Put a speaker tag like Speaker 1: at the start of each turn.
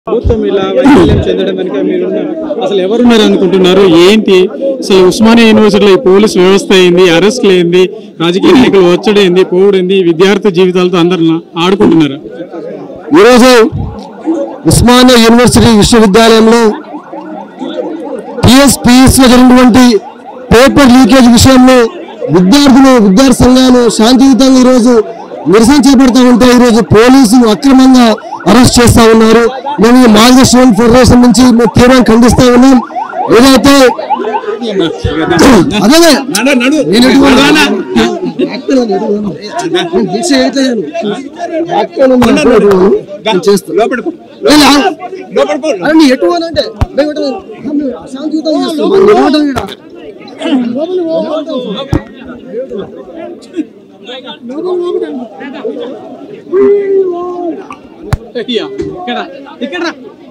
Speaker 1: ప్రభుత్వం ఇలా వైఫల్యం చెందడం వెనుక మీరున్నారు అసలు ఎవరున్నారు అనుకుంటున్నారు ఏంటి అసలు ఉస్మానియా యూనివర్సిటీలో ఈ పోలీస్ వ్యవస్థ ఏంది అరెస్ట్లు ఏంది రాజకీయ నాయకులు ఒచ్చడి ఏంది పోవుడేంది విద్యార్థి జీవితాలతో అందరు ఆడుకుంటున్నారు
Speaker 2: ఈరోజు ఉస్మానియా యూనివర్సిటీ విశ్వవిద్యాలయంలో టిఎస్పిఎస్ లో జరిగినటువంటి పేపర్ లీకేజ్ విషయంలో విద్యార్థులు విద్యార్థి సంఘాలు శాంతియుతంగా ఈరోజు నిరసన చేపడతా ఉంటే ఈరోజు పోలీసులు అక్రమంగా అరెస్ట్ చేస్తా ఉన్నారు మేము ఈ మాజీ స్టూడెంట్ ఫెడరేషన్ నుంచి మేము తీవ్రంగా ఖండిస్తా ఉన్నాం ఏదైతే అదే నేను ఎటువంటి- నేను దీక్ష చేయట్లేదు. నేను చేస్తా. లేదు, ఆ- అరే నీ ఎటు పోవాలంటే మేము ఎటు పోవాలి? మేము శాంతియుతంగా చేస్తాం. మనం నిలబడ్డాం ఈడ.
Speaker 1: ఇక్కడ ఇక్కడ